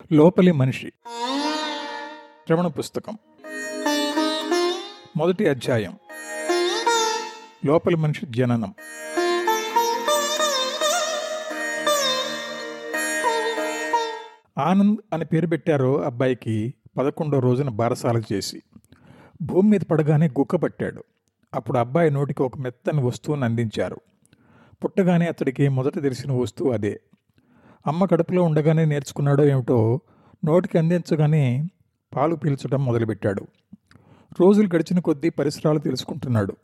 లోపలి మనిషి శ్రవణ పుస్తకం మొదటి అధ్యాయం లోపలి మనిషి జననం ఆనంద్ అని పేరు పెట్టారో అబ్బాయికి పదకొండో రోజున బారసాల చేసి భూమి మీద పడగానే గుక్క పట్టాడు అప్పుడు అబ్బాయి నోటికి ఒక మెత్తని వస్తువుని అందించారు పుట్టగానే అతడికి మొదట తెలిసిన వస్తువు అదే అమ్మ కడుపులో ఉండగానే నేర్చుకున్నాడో ఏమిటో నోటికి అందించగానే పాలు పీల్చడం మొదలుపెట్టాడు రోజులు గడిచిన కొద్దీ పరిసరాలు తెలుసుకుంటున్నాడు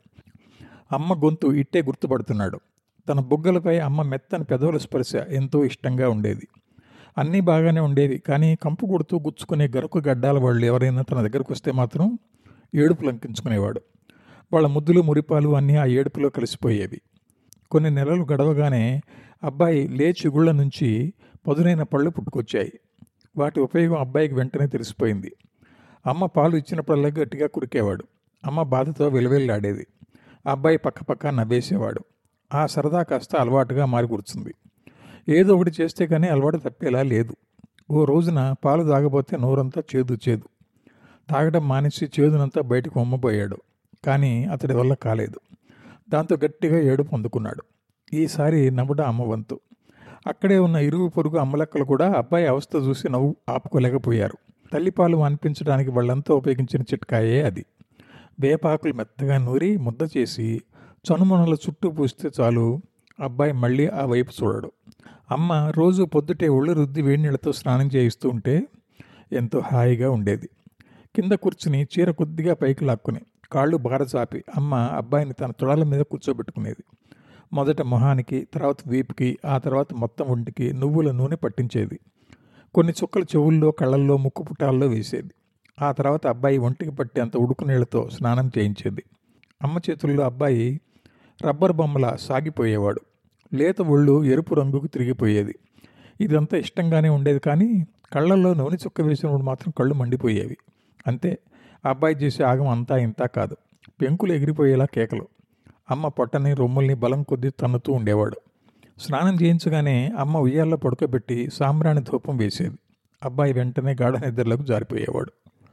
అమ్మ గొంతు ఇట్టే గుర్తుపడుతున్నాడు తన బుగ్గలపై అమ్మ మెత్తని పెదవుల స్పర్శ ఎంతో ఇష్టంగా ఉండేది అన్నీ బాగానే ఉండేవి కానీ కంపు కొడుతూ గుచ్చుకునే గరుకు గడ్డాల వాళ్ళు ఎవరైనా తన దగ్గరకు వస్తే మాత్రం ఏడుపు లంకించుకునేవాడు వాళ్ళ ముద్దులు మురిపాలు అన్నీ ఆ ఏడుపులో కలిసిపోయేవి కొన్ని నెలలు గడవగానే అబ్బాయి లేచి గుళ్ళ నుంచి పదునైన పళ్ళు పుట్టుకొచ్చాయి వాటి ఉపయోగం అబ్బాయికి వెంటనే తెలిసిపోయింది అమ్మ పాలు ఇచ్చినప్పుడల్లా గట్టిగా కురికేవాడు అమ్మ బాధతో విలవిల్లాడేది అబ్బాయి పక్కపక్క నవ్వేసేవాడు ఆ సరదా కాస్త అలవాటుగా మారి కూర్చుంది ఏదో ఒకటి చేస్తే కానీ అలవాటు తప్పేలా లేదు ఓ రోజున పాలు తాగబోతే నోరంతా చేదు చేదు తాగడం మానేసి చేదునంతా బయటకు ఉమ్మబోయాడు కానీ అతడి వల్ల కాలేదు దాంతో గట్టిగా ఏడు పొందుకున్నాడు ఈసారి నవ్వడం అమ్మ వంతు అక్కడే ఉన్న ఇరుగు పొరుగు అమ్మలక్కలు కూడా అబ్బాయి అవస్థ చూసి నవ్వు ఆపుకోలేకపోయారు తల్లిపాలు అనిపించడానికి వాళ్ళంతా ఉపయోగించిన చిట్కాయే అది వేపాకులు మెత్తగా నూరి ముద్ద చేసి చనుమొనల చుట్టూ పూస్తే చాలు అబ్బాయి మళ్ళీ ఆ వైపు చూడడు అమ్మ రోజు పొద్దుటే ఒళ్ళు రుద్ది వేడి నీళ్ళతో స్నానం చేయిస్తూ ఉంటే ఎంతో హాయిగా ఉండేది కింద కూర్చుని చీర కొద్దిగా పైకి లాక్కుని కాళ్ళు బారచాపి అమ్మ అబ్బాయిని తన తొడల మీద కూర్చోబెట్టుకునేది మొదట మొహానికి తర్వాత వీపుకి ఆ తర్వాత మొత్తం ఒంటికి నువ్వుల నూనె పట్టించేది కొన్ని చుక్కలు చెవుల్లో కళ్ళల్లో ముక్కు పుటాల్లో వేసేది ఆ తర్వాత అబ్బాయి ఒంటికి పట్టేంత ఉడుకు నీళ్లతో స్నానం చేయించేది అమ్మ చేతుల్లో అబ్బాయి రబ్బర్ బొమ్మల సాగిపోయేవాడు లేత ఒళ్ళు ఎరుపు రంగుకు తిరిగిపోయేది ఇదంతా ఇష్టంగానే ఉండేది కానీ కళ్ళల్లో నూనె చుక్క వేసినప్పుడు మాత్రం కళ్ళు మండిపోయేవి అంతే అబ్బాయి చేసే ఆగం అంతా ఇంతా కాదు పెంకులు ఎగిరిపోయేలా కేకలు అమ్మ పొట్టని రొమ్ముల్ని బలం కొద్దీ తన్నుతూ ఉండేవాడు స్నానం చేయించగానే అమ్మ ఉయ్యాల్లో పడుకోబెట్టి సాంబ్రాణి ధూపం వేసేది అబ్బాయి వెంటనే గాఢ నిద్రలకు జారిపోయేవాడు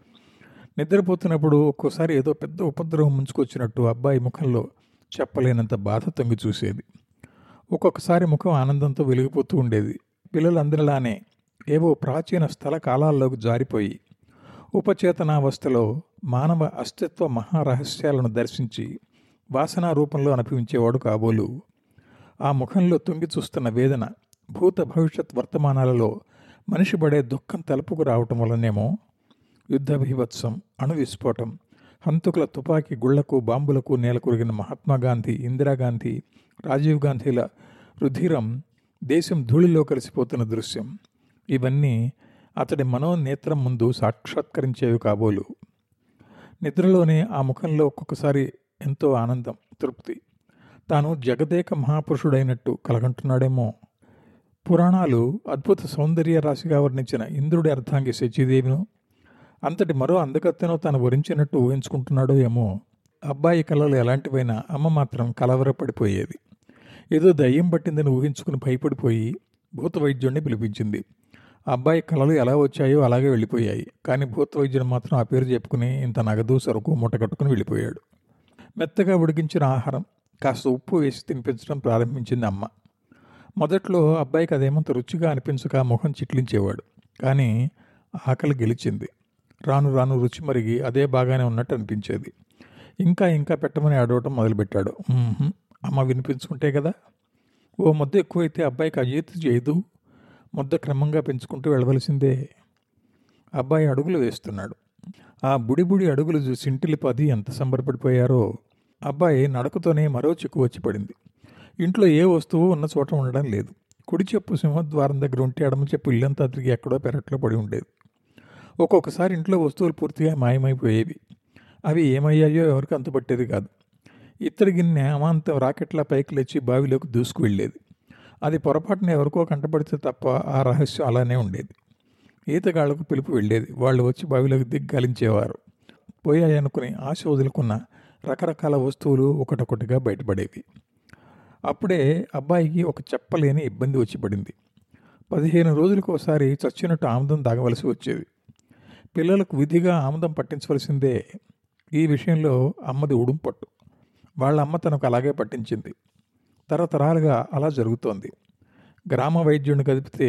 నిద్రపోతున్నప్పుడు ఒక్కోసారి ఏదో పెద్ద ఉపద్రవం ముంచుకొచ్చినట్టు అబ్బాయి ముఖంలో చెప్పలేనంత బాధ తొంగి చూసేది ఒక్కొక్కసారి ముఖం ఆనందంతో వెలిగిపోతూ ఉండేది పిల్లలందరిలానే ఏవో ప్రాచీన స్థల కాలాల్లోకి జారిపోయి ఉపచేతనావస్థలో మానవ అస్తిత్వ మహారహస్యాలను దర్శించి వాసనా రూపంలో అనుభవించేవాడు కాబోలు ఆ ముఖంలో తొంగి చూస్తున్న వేదన భూత భవిష్యత్ వర్తమానాలలో మనిషి పడే దుఃఖం తలుపుకు రావటం వల్లనేమో యుద్ధ భీభత్సం అణు విస్ఫోటం హంతకుల తుపాకీ గుళ్లకు బాంబులకు నేలకొరిగిన మహాత్మాగాంధీ ఇందిరాగాంధీ రాజీవ్ గాంధీల రుధిరం దేశం ధూళిలో కలిసిపోతున్న దృశ్యం ఇవన్నీ అతడి మనోనేత్రం ముందు సాక్షాత్కరించేవి కాబోలు నిద్రలోనే ఆ ముఖంలో ఒక్కొక్కసారి ఎంతో ఆనందం తృప్తి తాను జగదేక మహాపురుషుడైనట్టు కలగంటున్నాడేమో పురాణాలు అద్భుత సౌందర్య రాశిగా వర్ణించిన ఇంద్రుడి అర్ధాంగి శచీదేవిను అంతటి మరో అందగత్తెను తాను వరించినట్టు ఊహించుకుంటున్నాడో ఏమో అబ్బాయి కళలు ఎలాంటివైనా అమ్మ మాత్రం కలవరపడిపోయేది ఏదో దయ్యం పట్టిందని ఊహించుకుని భయపడిపోయి భూత వైద్యుడిని పిలిపించింది అబ్బాయి కళలు ఎలా వచ్చాయో అలాగే వెళ్ళిపోయాయి కానీ భూత వైద్యుడు మాత్రం ఆ పేరు చెప్పుకుని ఇంత నగదు సరుకు మూట కట్టుకుని వెళ్ళిపోయాడు మెత్తగా ఉడికించిన ఆహారం కాస్త ఉప్పు వేసి తినిపించడం ప్రారంభించింది అమ్మ మొదట్లో అబ్బాయికి అదేమంత రుచిగా అనిపించక ముఖం చిట్లించేవాడు కానీ ఆకలి గెలిచింది రాను రాను రుచి మరిగి అదే బాగానే ఉన్నట్టు అనిపించేది ఇంకా ఇంకా పెట్టమని అడవటం మొదలుపెట్టాడు "మ్మ్హ్మ్, అమ్మ వినిపించుకుంటే కదా ఓ ముద్ద ఎక్కువైతే అబ్బాయికి అజీర్తి చేయదు ముద్ద క్రమంగా పెంచుకుంటూ వెళ్ళవలసిందే అబ్బాయి అడుగులు వేస్తున్నాడు ఆ బుడి బుడి అడుగులు చూసి ఇంటిలి పది ఎంత సంబరపడిపోయారో అబ్బాయి నడకతోనే మరో చిక్కు వచ్చి పడింది ఇంట్లో ఏ వస్తువు ఉన్న చోట ఉండడం లేదు కుడి చెప్పు సింహద్వారం దగ్గర ఉంటే ఎడమ చెప్పు ఇల్లంతా తిరిగి ఎక్కడో పెరట్లో పడి ఉండేది ఒక్కొక్కసారి ఇంట్లో వస్తువులు పూర్తిగా మాయమైపోయేవి అవి ఏమయ్యాయో ఎవరికి అంతుపట్టేది కాదు ఇత్తడి గిన్నె అమాంతం రాకెట్లా పైకి లేచి బావిలోకి దూసుకు వెళ్ళేది అది పొరపాటున ఎవరికో కంటపడితే తప్ప ఆ రహస్యం అలానే ఉండేది ఈతగాళ్లకు పిలుపు వెళ్ళేది వాళ్ళు వచ్చి బావిలోకి దిగి గలించేవారు పోయాయనుకుని ఆశ వదులుకున్న రకరకాల వస్తువులు ఒకటొకటిగా బయటపడేవి అప్పుడే అబ్బాయికి ఒక చెప్పలేని ఇబ్బంది వచ్చి పడింది పదిహేను రోజులకు ఒకసారి చచ్చినట్టు ఆముదం తాగవలసి వచ్చేది పిల్లలకు విధిగా ఆముదం పట్టించవలసిందే ఈ విషయంలో అమ్మది ఉడుంపట్టు వాళ్ళ అమ్మ తనకు అలాగే పట్టించింది తరతరాలుగా అలా జరుగుతోంది గ్రామ వైద్యుడిని కదిపితే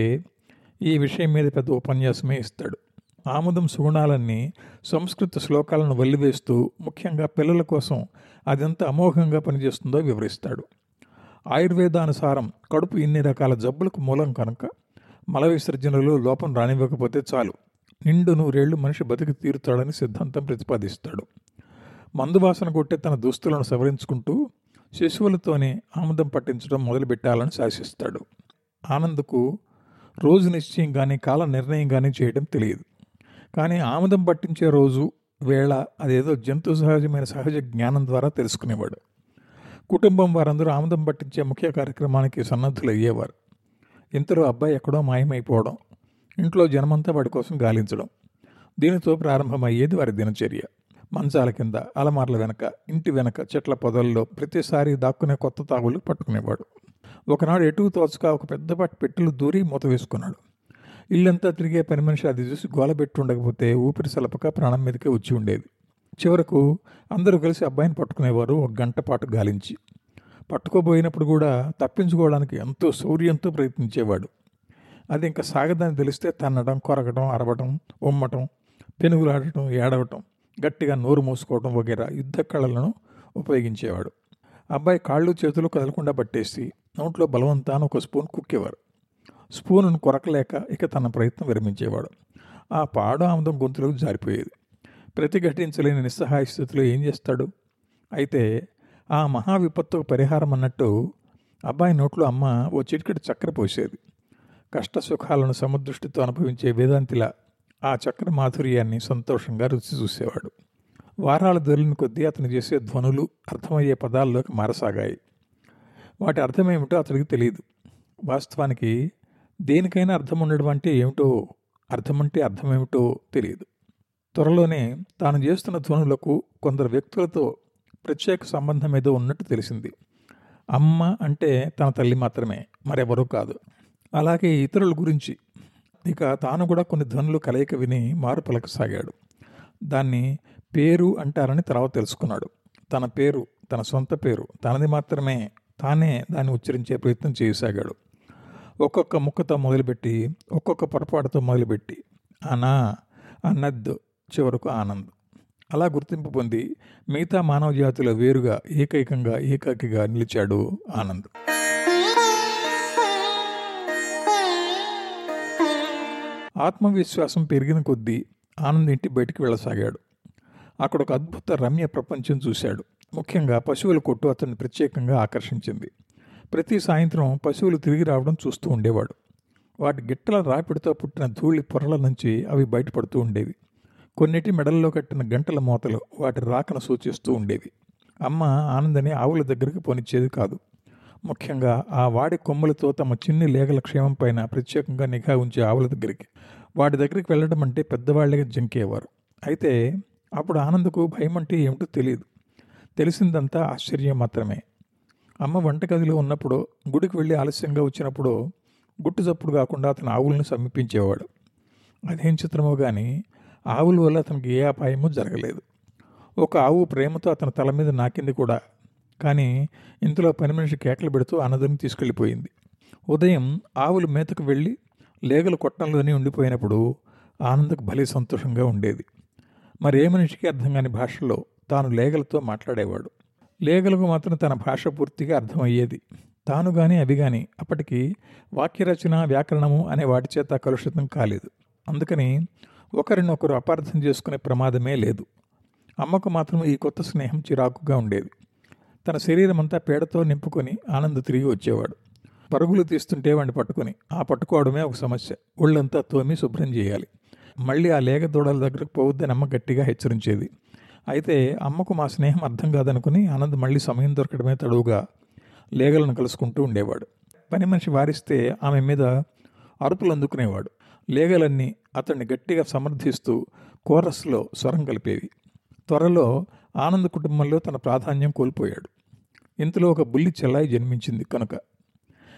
ఈ విషయం మీద పెద్ద ఉపన్యాసమే ఇస్తాడు ఆముదం సుగుణాలన్నీ సంస్కృత శ్లోకాలను వల్లివేస్తూ ముఖ్యంగా పిల్లల కోసం అదెంత అమోఘంగా పనిచేస్తుందో వివరిస్తాడు ఆయుర్వేదానుసారం కడుపు ఇన్ని రకాల జబ్బులకు మూలం కనుక మల విసర్జనలో లోపం రానివ్వకపోతే చాలు నిండు నూరేళ్లు మనిషి బతికి తీరుతాడని సిద్ధాంతం ప్రతిపాదిస్తాడు మందు వాసన కొట్టే తన దుస్తులను సవరించుకుంటూ శిశువులతోనే ఆముదం పట్టించడం మొదలుపెట్టాలని శాసిస్తాడు ఆనంద్కు రోజు నిశ్చయం కానీ కాల నిర్ణయం కానీ చేయడం తెలియదు కానీ ఆముదం పట్టించే రోజు వేళ అదేదో జంతు సహజమైన సహజ జ్ఞానం ద్వారా తెలుసుకునేవాడు కుటుంబం వారందరూ ఆముదం పట్టించే ముఖ్య కార్యక్రమానికి సన్నద్ధులు అయ్యేవారు ఇంతలో అబ్బాయి ఎక్కడో మాయమైపోవడం ఇంట్లో జనమంతా వాడి కోసం గాలించడం దీనితో ప్రారంభమయ్యేది వారి దినచర్య మంచాల కింద అలమార్ల వెనక ఇంటి వెనక చెట్ల పొదల్లో ప్రతిసారి దాక్కునే కొత్త తాగులు పట్టుకునేవాడు ఒకనాడు ఎటు తోచక ఒక పెద్దపాటి పెట్టెలు దూరి మూత వేసుకున్నాడు ఇల్లంతా తిరిగే పని మనిషి అది చూసి గోలబెట్టి ఉండకపోతే ఊపిరి సలపక ప్రాణం మీదకే వచ్చి ఉండేది చివరకు అందరూ కలిసి అబ్బాయిని పట్టుకునేవారు ఒక గంట పాటు గాలించి పట్టుకోబోయినప్పుడు కూడా తప్పించుకోవడానికి ఎంతో శౌర్యంతో ప్రయత్నించేవాడు అది ఇంకా సాగదని తెలిస్తే తన్నడం కొరకడం అరవటం ఉమ్మటం పెనుగులాడటం ఏడవటం గట్టిగా నోరు మూసుకోవడం వగేరా యుద్ధ కళలను ఉపయోగించేవాడు అబ్బాయి కాళ్ళు చేతులు కదలకుండా పట్టేసి నోట్లో బలవంతాన ఒక స్పూన్ కుక్కేవారు స్పూనును కొరకలేక ఇక తన ప్రయత్నం విరమించేవాడు ఆ పాడు ఆముదం గొంతులకు జారిపోయేది ప్రతిఘటించలేని నిస్సహాయ స్థితిలో ఏం చేస్తాడు అయితే ఆ మహా విపత్తుకు పరిహారం అన్నట్టు అబ్బాయి నోట్లో అమ్మ ఓ చిటికెడు చక్కెర పోసేది కష్ట సుఖాలను సముదృష్టితో అనుభవించే వేదాంతిలా ఆ చక్ర మాధుర్యాన్ని సంతోషంగా రుచి చూసేవాడు వారాల దొరిన కొద్దీ అతను చేసే ధ్వనులు అర్థమయ్యే పదాల్లోకి మారసాగాయి వాటి అర్థమేమిటో అతడికి తెలియదు వాస్తవానికి దేనికైనా అర్థం ఉండడం అంటే ఏమిటో అర్థమంటే అర్థమేమిటో తెలియదు త్వరలోనే తాను చేస్తున్న ధ్వనులకు కొందరు వ్యక్తులతో ప్రత్యేక సంబంధం ఏదో ఉన్నట్టు తెలిసింది అమ్మ అంటే తన తల్లి మాత్రమే మరెవరూ కాదు అలాగే ఇతరుల గురించి ఇక తాను కూడా కొన్ని ధ్వనులు కలయిక విని మారు పలకసాగాడు దాన్ని పేరు అంటారని తర్వాత తెలుసుకున్నాడు తన పేరు తన సొంత పేరు తనది మాత్రమే తానే దాన్ని ఉచ్చరించే ప్రయత్నం చేయసాగాడు ఒక్కొక్క ముక్కతో మొదలుపెట్టి ఒక్కొక్క పొరపాటుతో మొదలుపెట్టి అనా అన్నద్దు చివరకు ఆనంద్ అలా గుర్తింపు పొంది మిగతా మానవ జాతిలో వేరుగా ఏకైకంగా ఏకాకిగా నిలిచాడు ఆనంద్ ఆత్మవిశ్వాసం పెరిగిన కొద్దీ ఆనంద్ ఇంటి బయటికి వెళ్ళసాగాడు అక్కడ ఒక అద్భుత రమ్య ప్రపంచం చూశాడు ముఖ్యంగా పశువుల కొట్టు అతన్ని ప్రత్యేకంగా ఆకర్షించింది ప్రతి సాయంత్రం పశువులు తిరిగి రావడం చూస్తూ ఉండేవాడు వాటి గిట్టల రాపిడితో పుట్టిన ధూళి పొరల నుంచి అవి బయటపడుతూ ఉండేవి కొన్నిటి మెడల్లో కట్టిన గంటల మూతలు వాటి రాకను సూచిస్తూ ఉండేవి అమ్మ ఆనందని ఆవుల దగ్గరికి పోనిచ్చేది కాదు ముఖ్యంగా ఆ వాడి కొమ్ములతో తమ చిన్ని లేగల క్షేమం పైన ప్రత్యేకంగా నిఘా ఉంచే ఆవుల దగ్గరికి వాటి దగ్గరికి వెళ్ళడం అంటే పెద్దవాళ్ళగా జంకేవారు అయితే అప్పుడు ఆనందకు భయం అంటే ఏమిటో తెలియదు తెలిసిందంతా ఆశ్చర్యం మాత్రమే అమ్మ వంటగదిలో ఉన్నప్పుడు గుడికి వెళ్ళి ఆలస్యంగా వచ్చినప్పుడు గుట్టు చప్పుడు కాకుండా అతను ఆవులను సమీపించేవాడు అదేం చిత్రమో కానీ ఆవుల వల్ల అతనికి ఏ అపాయమూ జరగలేదు ఒక ఆవు ప్రేమతో అతని తల మీద నాకింది కూడా కానీ ఇంతలో పని మనిషి కేకలు పెడుతూ అన్నదని తీసుకెళ్ళిపోయింది ఉదయం ఆవులు మేతకు వెళ్ళి లేగలు కొట్టంలోనే ఉండిపోయినప్పుడు ఆనందకు భలే సంతోషంగా ఉండేది మరి ఏ మనిషికి అర్థం కాని భాషలో తాను లేగలతో మాట్లాడేవాడు లేగలకు మాత్రం తన భాష పూర్తిగా అర్థమయ్యేది తాను కానీ అవి కానీ అప్పటికి వాక్యరచన వ్యాకరణము అనే వాటి చేత కలుషితం కాలేదు అందుకని ఒకరినొకరు అపార్థం చేసుకునే ప్రమాదమే లేదు అమ్మకు మాత్రం ఈ కొత్త స్నేహం చిరాకుగా ఉండేది తన శరీరం అంతా పేడతో నింపుకొని ఆనంద్ తిరిగి వచ్చేవాడు పరుగులు తీస్తుంటే వాడిని పట్టుకొని ఆ పట్టుకోవడమే ఒక సమస్య ఒళ్ళంతా తోమి శుభ్రం చేయాలి మళ్ళీ ఆ లేగ దూడల దగ్గరకు పోవద్దని అమ్మ గట్టిగా హెచ్చరించేది అయితే అమ్మకు మా స్నేహం అర్థం కాదనుకుని ఆనంద్ మళ్ళీ సమయం దొరకడమే తడువుగా లేగలను కలుసుకుంటూ ఉండేవాడు పని మనిషి వారిస్తే ఆమె మీద అరుపులు అందుకునేవాడు లేగలన్నీ అతన్ని గట్టిగా సమర్థిస్తూ కోరస్లో స్వరం కలిపేవి త్వరలో ఆనంద్ కుటుంబంలో తన ప్రాధాన్యం కోల్పోయాడు ఇంతలో ఒక బుల్లి చెల్లాయి జన్మించింది కనుక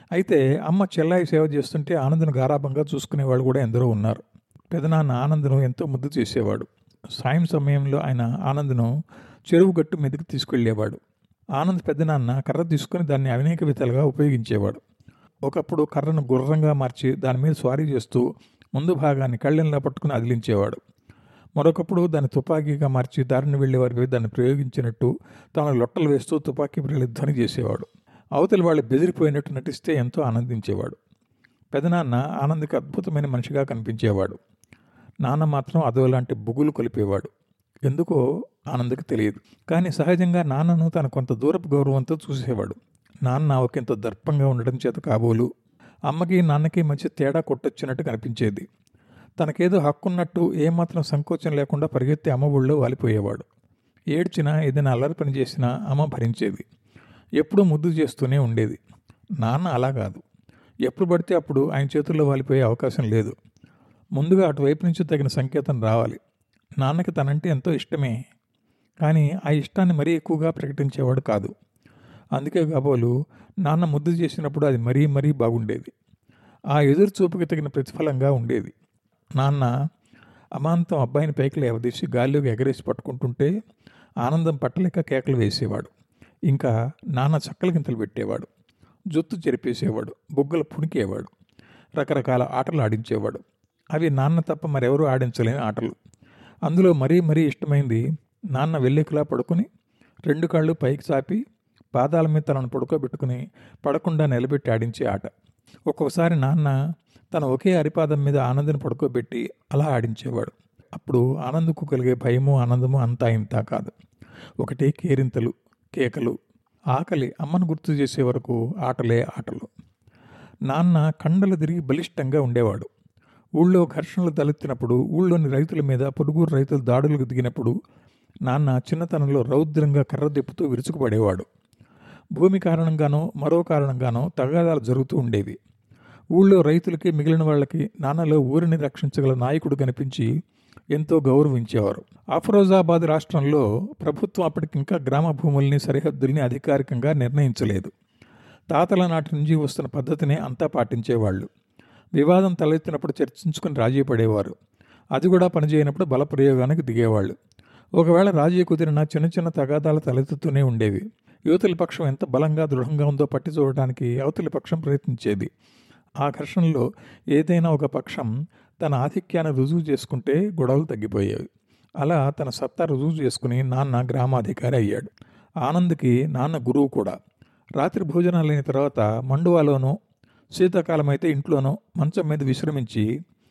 అయితే అమ్మ చెల్లాయి సేవ చేస్తుంటే ఆనందను గారాభంగా చూసుకునేవాళ్ళు కూడా ఎందరో ఉన్నారు పెదనాన్న ఆనందను ఎంతో ముద్దు చేసేవాడు సాయం సమయంలో ఆయన ఆనందను చెరువు గట్టు మీదకి తీసుకెళ్లేవాడు ఆనంద్ పెద్దనాన్న కర్ర తీసుకుని దాన్ని అనేక విధాలుగా ఉపయోగించేవాడు ఒకప్పుడు కర్రను గుర్రంగా మార్చి దాని మీద స్వారీ చేస్తూ ముందు భాగాన్ని కళ్ళెంలా పట్టుకుని అదిలించేవాడు మరొకప్పుడు దాన్ని తుపాకీగా మార్చి దారిని వెళ్లే వారికి దాన్ని ప్రయోగించినట్టు తాను లొట్టలు వేస్తూ తుపాకీ బిళ్ళ ధ్వని చేసేవాడు అవతలి వాళ్ళు బెదిరిపోయినట్టు నటిస్తే ఎంతో ఆనందించేవాడు పెదనాన్న ఆనంద్కి అద్భుతమైన మనిషిగా కనిపించేవాడు నాన్న మాత్రం అదోలాంటి బుగులు కొలిపేవాడు ఎందుకో ఆనంద్కి తెలియదు కానీ సహజంగా నాన్నను తన కొంత దూరపు గౌరవంతో చూసేవాడు నాన్న ఒకంత దర్పంగా ఉండడం చేత కాబోలు అమ్మకి నాన్నకి మధ్య తేడా కొట్టొచ్చినట్టు కనిపించేది తనకేదో హక్కున్నట్టు ఏమాత్రం సంకోచం లేకుండా పరిగెత్తి అమ్మ ఊళ్ళో వాలిపోయేవాడు ఏడ్చినా ఏదైనా అల్లరి పని చేసినా అమ్మ భరించేది ఎప్పుడూ ముద్దు చేస్తూనే ఉండేది నాన్న అలా కాదు ఎప్పుడు పడితే అప్పుడు ఆయన చేతుల్లో వాలిపోయే అవకాశం లేదు ముందుగా అటువైపు నుంచి తగిన సంకేతం రావాలి నాన్నకి తనంటే ఎంతో ఇష్టమే కానీ ఆ ఇష్టాన్ని మరీ ఎక్కువగా ప్రకటించేవాడు కాదు అందుకే కాబోలు నాన్న ముద్దు చేసినప్పుడు అది మరీ మరీ బాగుండేది ఆ ఎదురు చూపుకి తగిన ప్రతిఫలంగా ఉండేది నాన్న అమాంతం అబ్బాయిని పైకి లేవదీసి గాల్లోకి ఎగరేసి పట్టుకుంటుంటే ఆనందం పట్టలేక కేకలు వేసేవాడు ఇంకా నాన్న చక్కల గింతలు పెట్టేవాడు జుత్తు చెరిపేసేవాడు బుగ్గలు పుణికేవాడు రకరకాల ఆటలు ఆడించేవాడు అవి నాన్న తప్ప మరెవరూ ఆడించలేని ఆటలు అందులో మరీ మరీ ఇష్టమైంది నాన్న వెల్లెకులా పడుకుని రెండు కాళ్ళు పైకి చాపి పాదాల మీద తనను పడుకోబెట్టుకుని పడకుండా నిలబెట్టి ఆడించే ఆట ఒక్కొక్కసారి నాన్న తన ఒకే అరిపాదం మీద ఆనందని పడుకోబెట్టి అలా ఆడించేవాడు అప్పుడు ఆనందకు కలిగే భయము ఆనందము అంతా ఇంత కాదు ఒకటే కేరింతలు కేకలు ఆకలి అమ్మను గుర్తు చేసే వరకు ఆటలే ఆటలు నాన్న కండలు తిరిగి బలిష్టంగా ఉండేవాడు ఊళ్ళో ఘర్షణలు తలెత్తినప్పుడు ఊళ్ళోని రైతుల మీద పొరుగురు రైతులు దాడులకు దిగినప్పుడు నాన్న చిన్నతనంలో రౌద్రంగా కర్ర తిప్పుతూ విరుచుకుపడేవాడు భూమి కారణంగానో మరో కారణంగానో తగాదాలు జరుగుతూ ఉండేవి ఊళ్ళో రైతులకి మిగిలిన వాళ్ళకి నాన్నలో ఊరిని రక్షించగల నాయకుడు కనిపించి ఎంతో గౌరవించేవారు అఫరోజాబాద్ రాష్ట్రంలో ప్రభుత్వం అప్పటికింకా గ్రామ భూముల్ని సరిహద్దుల్ని అధికారికంగా నిర్ణయించలేదు తాతల నాటి నుంచి వస్తున్న పద్ధతినే అంతా పాటించేవాళ్ళు వివాదం తలెత్తినప్పుడు చర్చించుకుని రాజీ పడేవారు అది కూడా పనిచేయనప్పుడు బలప్రయోగానికి దిగేవాళ్ళు ఒకవేళ రాజీ కుదిరిన చిన్న చిన్న తగాదాలు తలెత్తుతూనే ఉండేవి యువతలి పక్షం ఎంత బలంగా దృఢంగా ఉందో పట్టి చూడటానికి అవతలి పక్షం ప్రయత్నించేది ఆ ఘర్షణలో ఏదైనా ఒక పక్షం తన ఆధిక్యాన్ని రుజువు చేసుకుంటే గొడవలు తగ్గిపోయేవి అలా తన సత్తా రుజువు చేసుకుని నాన్న గ్రామాధికారి అయ్యాడు ఆనంద్కి నాన్న గురువు కూడా రాత్రి భోజనాలు అయిన తర్వాత మండువాలోనూ శీతాకాలం అయితే ఇంట్లోనూ మంచం మీద విశ్రమించి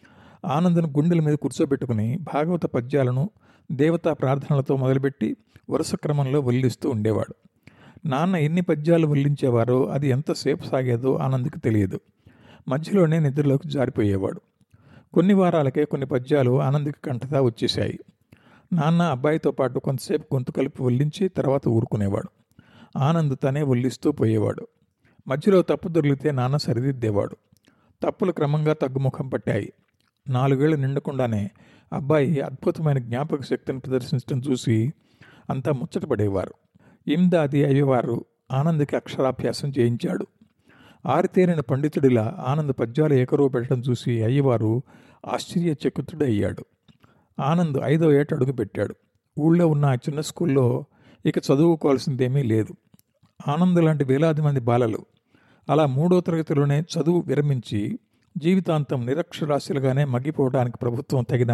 ఆనందను గుండెల మీద కూర్చోబెట్టుకుని భాగవత పద్యాలను దేవతా ప్రార్థనలతో మొదలుపెట్టి వరుస క్రమంలో వల్లిస్తూ ఉండేవాడు నాన్న ఎన్ని పద్యాలు వల్లించేవారో అది ఎంతసేపు సాగేదో ఆనంద్కి తెలియదు మధ్యలోనే నిద్రలోకి జారిపోయేవాడు కొన్ని వారాలకే కొన్ని పద్యాలు ఆనంద్కి కంటతా వచ్చేశాయి నాన్న అబ్బాయితో పాటు కొంతసేపు గొంతు కలిపి వల్లించి తర్వాత ఊరుకునేవాడు ఆనంద్ తనే వల్లిస్తూ పోయేవాడు మధ్యలో తప్పు దొరికితే నాన్న సరిదిద్దేవాడు తప్పులు క్రమంగా తగ్గుముఖం పట్టాయి నాలుగేళ్లు నిండకుండానే అబ్బాయి అద్భుతమైన జ్ఞాపక శక్తిని ప్రదర్శించడం చూసి అంతా ముచ్చటపడేవారు ఇమ్దాది అయ్యవారు ఆనంద్కి అక్షరాభ్యాసం చేయించాడు ఆరితేరిన పండితుడిలా ఆనంద్ పద్యాలు ఏకరువు పెట్టడం చూసి అయ్యవారు ఆశ్చర్యచకితుడయ్యాడు ఆనంద్ ఐదో ఏట అడుగు పెట్టాడు ఊళ్ళో ఉన్న ఆ చిన్న స్కూల్లో ఇక చదువుకోవాల్సిందేమీ లేదు ఆనంద్ లాంటి వేలాది మంది బాలలు అలా మూడో తరగతిలోనే చదువు విరమించి జీవితాంతం నిరక్షరాస్యులుగానే మగ్గిపోవడానికి ప్రభుత్వం తగిన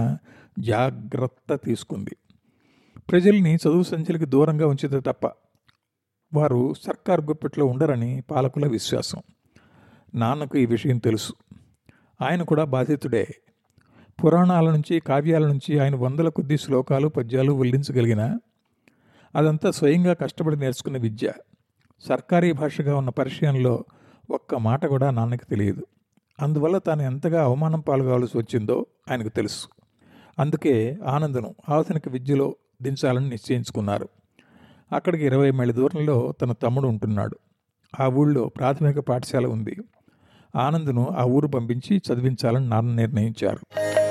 జాగ్రత్త తీసుకుంది ప్రజల్ని చదువు సంచలికి దూరంగా ఉంచితే తప్ప వారు సర్కార్ గుప్పెట్లో ఉండరని పాలకుల విశ్వాసం నాన్నకు ఈ విషయం తెలుసు ఆయన కూడా బాధితుడే పురాణాల నుంచి కావ్యాల నుంచి ఆయన వందల కొద్ది శ్లోకాలు పద్యాలు వల్లించగలిగిన అదంతా స్వయంగా కష్టపడి నేర్చుకున్న విద్య సర్కారీ భాషగా ఉన్న పరిచయంలో ఒక్క మాట కూడా నాన్నకి తెలియదు అందువల్ల తాను ఎంతగా అవమానం పాల్గొవాల్సి వచ్చిందో ఆయనకు తెలుసు అందుకే ఆనందను ఆధునిక విద్యలో దించాలని నిశ్చయించుకున్నారు అక్కడికి ఇరవై మైళ్ళ దూరంలో తన తమ్ముడు ఉంటున్నాడు ఆ ఊళ్ళో ప్రాథమిక పాఠశాల ఉంది ఆనంద్ను ఆ ఊరు పంపించి చదివించాలని నాన్న నిర్ణయించారు